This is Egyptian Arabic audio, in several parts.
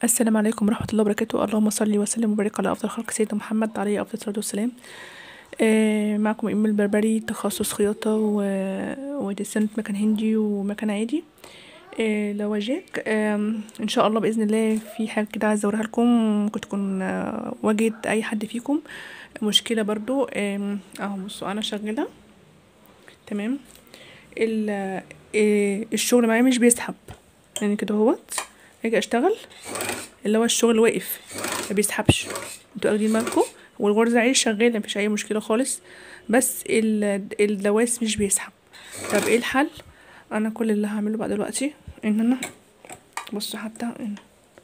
السلام عليكم ورحمة الله وبركاته اللهم صل وسلم وبارك على أفضل خلق سيدنا محمد عليه أفضل الصلاة والسلام آه معكم إيمان البربري تخصص خياطة و... وديسنة مكان هندي ومكان عادي آه لواجيك آه إن شاء الله بإذن الله في حاجة كده عايزة أوريها لكم ممكن تكون آه واجهت أي حد فيكم مشكلة برضو آه أهو بصوا أنا شغالة تمام ال... آه الشغل معايا مش بيسحب يعني كده اهوت اجي اشتغل اللي هو الشغل واقف ما بيسحبش انتوا واخدين بالكم والغرزة عادي شغالة مفيش أي مشكلة خالص بس ال- الدواس مش بيسحب طب ايه الحل أنا كل اللي هعمله بقى دلوقتي إن أنا بصوا حتى إن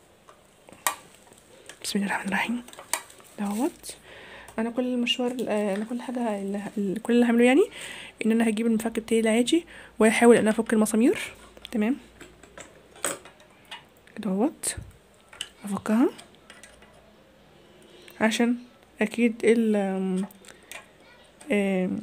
بسم الله الرحمن الرحيم دهوت أنا كل المشوار آه، أنا كل حاجة اللي ه- كل اللي هعمله يعني إن أنا هجيب المفك بتاعي العادي وأحاول إن أنا أفك المسامير تمام دهوت أفكها عشان اكيد ال آم، آم،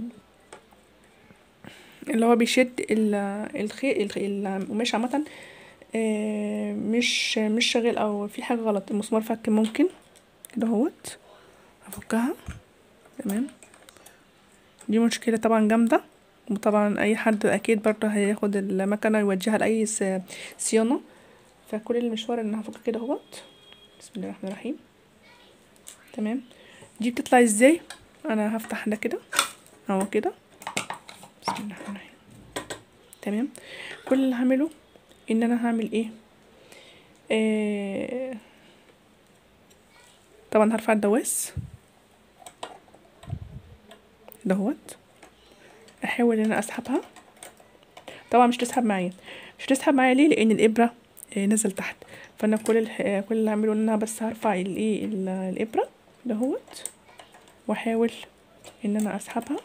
اللي هو بيشد ال الخي الخ- القماش عامة آه، مش مش شغال او في حاجة غلط المسمار فك ممكن كده اهوت افكها تمام دي مشكلة طبعا جامدة وطبعا اي حد اكيد برضه هياخد المكنة يوجهها لاي س- صيانة فكل المشوار ان أنا هفك كده اهوت بسم الله الرحمن الرحيم تمام دي بتطلع ازاي انا هفتح ده كده اهو كده بسم الله الرحمن الرحيم تمام كل اللي هعمله ان انا هعمل ايه آه طبعا هرفع الدواس دهوت احاول ان انا اسحبها طبعا مش تسحب معايا مش تسحب معايا ليه لان الابره آه، نزل تحت فانا كل الح... كل اللي هعمله ان انا بس هرفع الايه ال- الابره دهوت واحاول ان انا اسحبها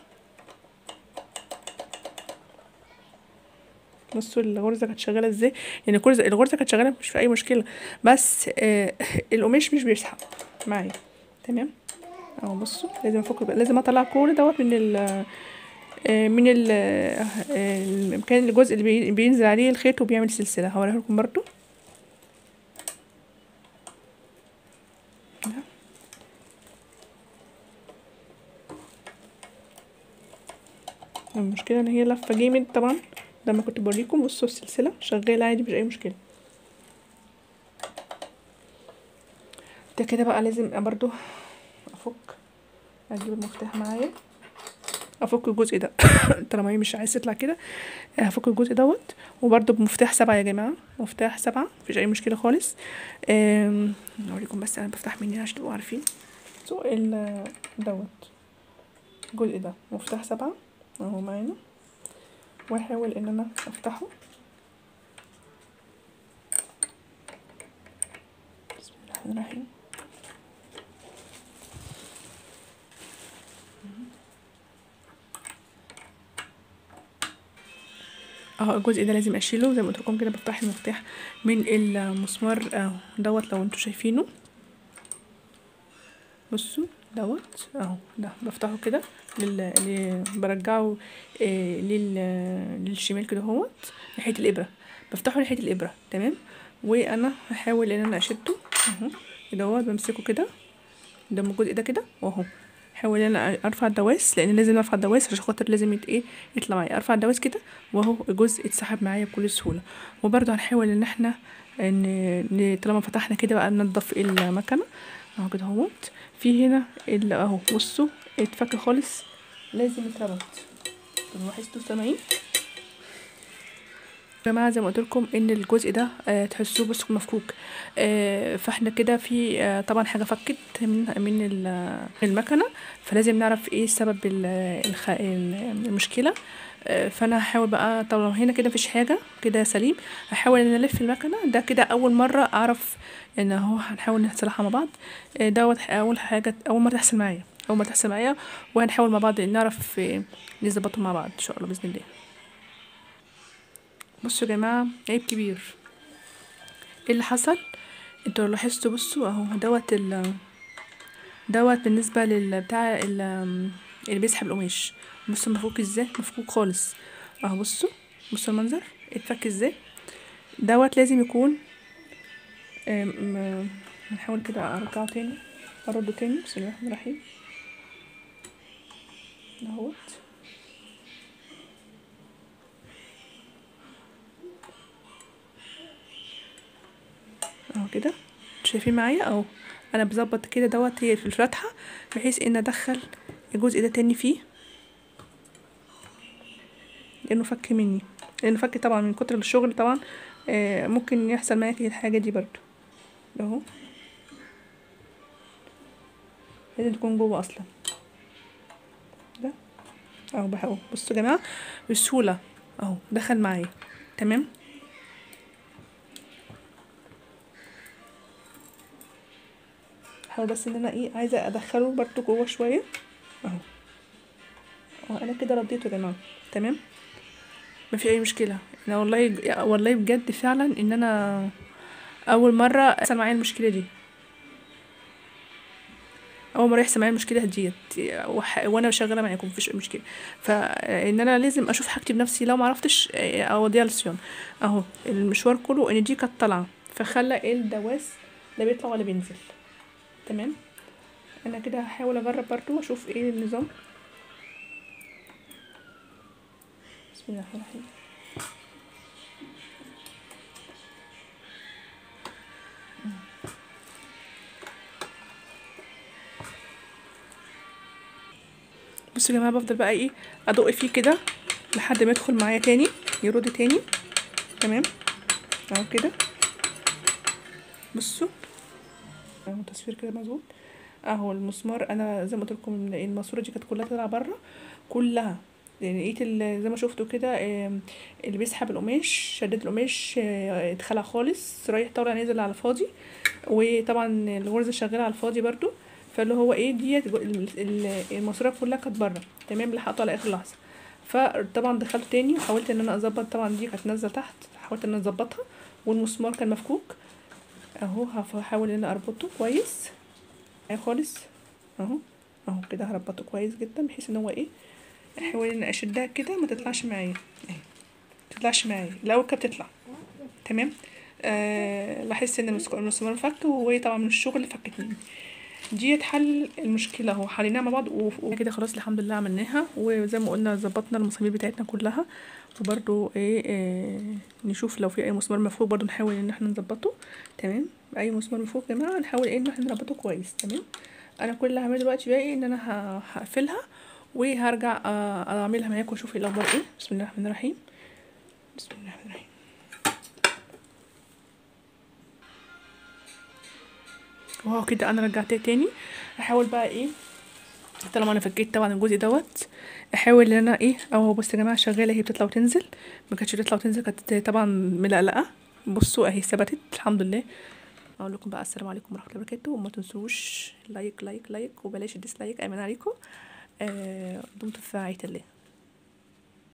بصوا الغرزه كانت شغاله ازاي يعني الغرزه الغرزه كانت شغاله مش في اي مشكله بس آه القماش مش بيسحب معايا تمام اهو بصوا لازم افك بقى لازم اطلع كل دوت من ال آه، من ال آه، المكان الجزء اللي بي- بينزل عليه الخيط وبيعمل سلسله هوريها لكم برضو المشكله ان هي لفه جامد طبعا لما كنت بوريكم بصوا السلسله شغاله عادي مفيش اي مشكله ده كده بقى لازم برضو افك اجيب المفتاح معايا افك الجزء ده طالما هي مش عايز تطلع كده هفك الجزء دوت وبرضو بمفتاح سبعة يا جماعة مفتاح سبعة مفيش اي مشكلة خالص أم، اوريكم بس انا بفتح منين عشان تبقوا عارفين سوق ال دوت الجزء ده مفتاح سبعة اهو معانا واحاول ان انا افتحه بسم الله الرحمن الرحيم اهو الجزء ده لازم اشيله زي ما قلت لكم كده بفتح المفتاح من المسمار اهو دوت لو انتوا شايفينه بصوا دوت اهو ده بفتحه كده لل... ل... برجعه آه لل... للشمال كده اهوت ناحيه الابره بفتحه ناحيه الابره تمام وانا هحاول ان انا اشده اهو كده اهوت بمسكه كده قدام الجزء ده كده واهو احاول ان انا ارفع الدواس لان لازم ارفع الدواس عشان خاطر لازم يت ايه يطلع معايا ارفع الدواس كده واهو الجزء اتسحب معايا بكل سهوله وبرده هنحاول ان احنا ان ن- طالما فتحنا كده بقى ننضف المكنه اهو كده اهوت في هنا ال- اهو بصوا اتفك خالص لازم يتربط طب لاحظتوا سامعين يا جماعه زي ما قلت لكم ان الجزء ده آه تحسوه بصوا مفكوك آه فاحنا كده في آه طبعا حاجه فكت من من ال- المكنه فلازم نعرف ايه سبب ال- الخ... ال- المشكله آه فانا هحاول بقى طبعا هنا كده مفيش حاجه كده سليم هحاول ان الف المكنه ده كده اول مره اعرف ان هو هنحاول نصلحها مع بعض آه دوت اول حاجه اول مره تحصل معايا اول مره تحصل معايا وهنحاول مع بعض نعرف آه، نظبطهم مع بعض ان شاء الله باذن الله بصوا يا جماعه عيب كبير ايه اللي حصل انتوا لو لاحظتوا بصوا اهو دوت ال دوت بالنسبه للبتاع ال- اللي بيسحب القماش بصوا مفكوك ازاي مفكوك خالص اهو بصوا بصوا المنظر اتفك ازاي دوت لازم يكون آم، آم، هنحاول كده ارجعه تاني ارده تاني بسم الله الرحمن الرحيم اهوت اهو كده شايفين معايا اهو انا بظبط كده دوت هي في الفتحه بحيث ان ادخل الجزء ده تاني فيه لانه فك مني لانه فك طبعا من كتر الشغل طبعا آه ممكن يحصل معايا كده الحاجه دي برضو اهو لازم تكون جوه اصلا ده اهو بحاول بصوا يا جماعه بسهوله اهو دخل معايا تمام بحاول بس ان انا ايه عايزه ادخله برضو جوه شويه اهو اهو انا كده رديته يا جماعه تمام ما في اي مشكله انا والله والله بجد فعلا ان انا اول مره يحصل معايا المشكله دي اول مره يحصل معايا المشكله ديت وح- وانا شغاله معاكم مفيش اي مشكله فان انا لازم اشوف حاجتي بنفسي لو ما عرفتش آه، اوديها للصيانه اهو المشوار كله ان دي كانت طالعه فخلى الدواس لا بيطلع ولا بينزل تمام انا كده هحاول اجرب برضو واشوف ايه النظام بسم الله الرحمن الرحيم بصوا يا جماعه بفضل بقى ايه ادق فيه كده لحد ما يدخل معايا تاني يرد تاني تمام اهو كده بصوا اهو تصوير كده مظبوط اهو المسمار انا زي ما قلت لكم إن الماسوره دي كانت كلها طالعه بره كلها يعني لقيت ال- زي ما شفتوا كده آم، اللي بيسحب القماش شدد القماش آه، اتخلع خالص رايح طالع نازل على الفاضي وطبعا الغرزه شغاله على الفاضي برضو فاللي هو ايه ديت جو- ال- ال- الماسوره كلها كانت بره تمام لحقته على اخر لحظه فطبعا دخلت تاني وحاولت ان انا اظبط طبعا دي كانت نازله تحت حاولت ان انا اظبطها والمسمار كان مفكوك اهو هحاول ان انا اربطه كويس اهي خالص اهو اهو كده هربطه كويس جدا بحيث ان هو ايه احاول ان اشدها كده ما تطلعش معايا اهي ما تطلعش معايا الاول كانت بتطلع تمام آه لاحظت ان المسك- المسمار فك وهي طبعا من الشغل فكت مني ديت حل المشكله اهو حليناها مع بعض و- وكده خلاص الحمد لله عملناها وزي ما قلنا ظبطنا المسامير بتاعتنا كلها وبرضو ايه آه نشوف لو في اي مسمار مفكوك برضو نحاول ان احنا نظبطه تمام اي مسمار مفكوك يا جماعه نحاول ايه ان احنا نربطه كويس تمام انا كل اللي هعمله دلوقتي بقى ايه ان انا ه- هقفلها وهرجع آه، اعملها معاكم واشوف ايه الاخبار ايه بسم الله الرحمن الرحيم بسم الله الرحمن الرحيم واهو كده انا رجعتها تاني احاول بقى ايه طالما انا فكيت طبعا الجزء دوت احاول ان انا ايه اهو بصوا يا جماعه شغاله هي بتطلع وتنزل ما كانتش بتطلع وتنزل كانت طبعا ملقلقه بصوا اهي ثبتت الحمد لله اقول لكم بقى السلام عليكم ورحمه الله وبركاته وما تنسوش لايك لايك لايك وبلاش الديسلايك امان عليكم آه دمتم في رعايه الله